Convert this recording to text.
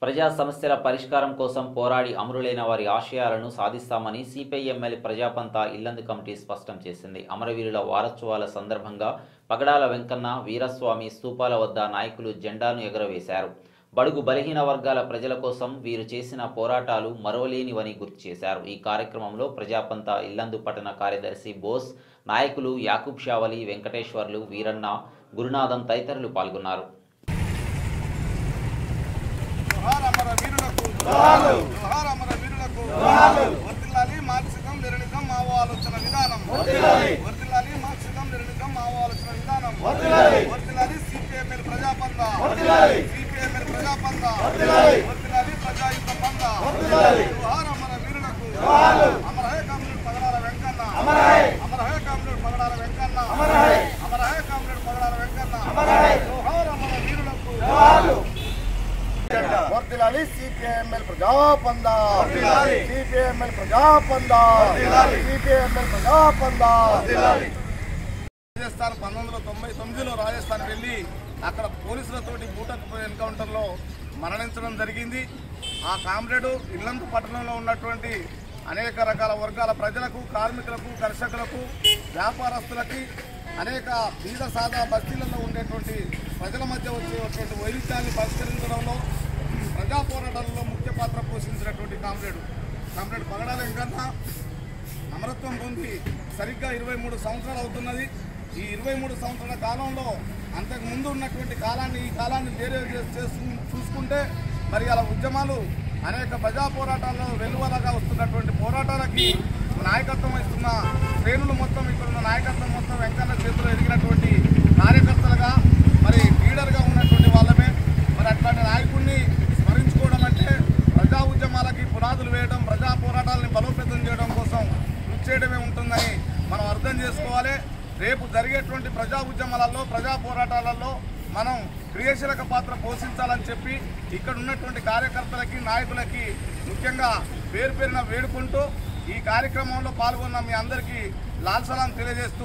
ప్రజా సమస్యల పరిష్కారం కోసం పోరాడి అమరులైన వారి ఆశయాలను సాధిస్తామని సిపిఐఎంఎల్ ప్రజాపంత ఇల్లందు కమిటీ స్పష్టం చేసింది అమరవీరుల వారోత్సవాల సందర్భంగా పగడాల వెంకన్న వీరస్వామి స్తూపాల వద్ద నాయకులు జెండాను ఎగురవేశారు బడుగు బలహీన వర్గాల ప్రజల కోసం వీరు చేసిన పోరాటాలు మరోలేనివని గుర్తు చేశారు ఈ కార్యక్రమంలో ప్రజాపంత ఇల్లందు పట్టణ కార్యదర్శి బోస్ నాయకులు యాకూబ్ షావలి వెంకటేశ్వర్లు వీరన్న గురునాథం తదితరులు పాల్గొన్నారు జోహార్ అమర వీరులకు జోహార్ అమర వీరులకు వర్తిల్లాలి మార్క్సిజం లెనినిజం మావో ఆలోచన విధానం వర్తిల్లాలి మార్క్సిజం లెనినిజం మావో ఆలోచన విధానం వర్తిల్లాలి సిపిఎంఎల్ ప్రజాపంద సిపిఎంఎల్ ప్రజాపంద వర్తిల్లాలి ప్రజాయుద్ధ పంద జోహార్ అమర వీరులకు అమర హే కామ్రేడ్ పగడాల వెంకన్న అమర హే కామ్రేడ్ పగడాల వెంకన్న అమర హే కామ్రేడ్ పగడాల వెంకన్న జోహార్ అమర వీరులకు వర్తిలాలి CPML Prajapantha CPML Prajapantha CPML Prajapantha Rajasthan పంతొమ్మిది వందల తొంభై తొమ్మిదిలో రాజస్థాన్ వెళ్ళి అక్కడ పోలీసులతోటి బూటకు ఎన్కౌంటర్లో మరణించడం జరిగింది ఆ కామ్రేడు ఇల్లందు పట్టణంలో ఉన్నటువంటి అనేక రకాల వర్గాల ప్రజలకు కార్మికులకు కర్షకులకు వ్యాపారస్తులకి అనేక బీద సాదా బస్తీలలో ఉండేటువంటి ప్రజల మధ్య వచ్చేటువంటి వైవిధ్యాన్ని పరిష్కరించడంలో ప్రజా పోరాటాలలో ముఖ్య పాత్ర పోషించినటువంటి కామ్రేడు కామ్రేడు పగడాల వెంకన్న అమరత్వం పొంది సరిగ్గా ఇరవై మూడు సంవత్సరాలు అవుతున్నది ఈ ఇరవై మూడు సంవత్సరాల కాలంలో అంతకు ముందు ఉన్నటువంటి కాలాన్ని ఈ కాలాన్ని వేరే చేసు చూసుకుంటే మరి అలా ఉద్యమాలు అనేక ప్రజా పోరాటాల్లో వెలువలగా వస్తున్నటువంటి పోరాటాలకి నాయకత్వం ఇస్తున్న శ్రేణులు మొత్తం ఇక్కడ ఉన్న నాయకత్వం మొత్తం వెంకన్న చేతిలో ఎదిగినటువంటి కార్యకర్తలుగా మరి లీడర్గా ఉన్నటువంటి వాళ్ళమే మరి అట్లాంటి నాయకుడిని స్మరించుకోవడం అంటే ప్రజా ఉద్యమాలకి పునాదులు వేయడం ప్రజా పోరాటాలని బలోపేతం చేయడం కోసం కృషి చేయడమే ఉంటుందని మనం అర్థం చేసుకోవాలి రేపు జరిగేటువంటి ప్రజా ఉద్యమాలలో ప్రజా పోరాటాలలో మనం క్రియాశీలక పాత్ర పోషించాలని చెప్పి ఇక్కడ ఉన్నటువంటి కార్యకర్తలకి నాయకులకి ముఖ్యంగా పేరు పేరున వేడుకుంటూ ఈ కార్యక్రమంలో పాల్గొన్న మీ అందరికీ లాల్ సలాం తెలియజేస్తూ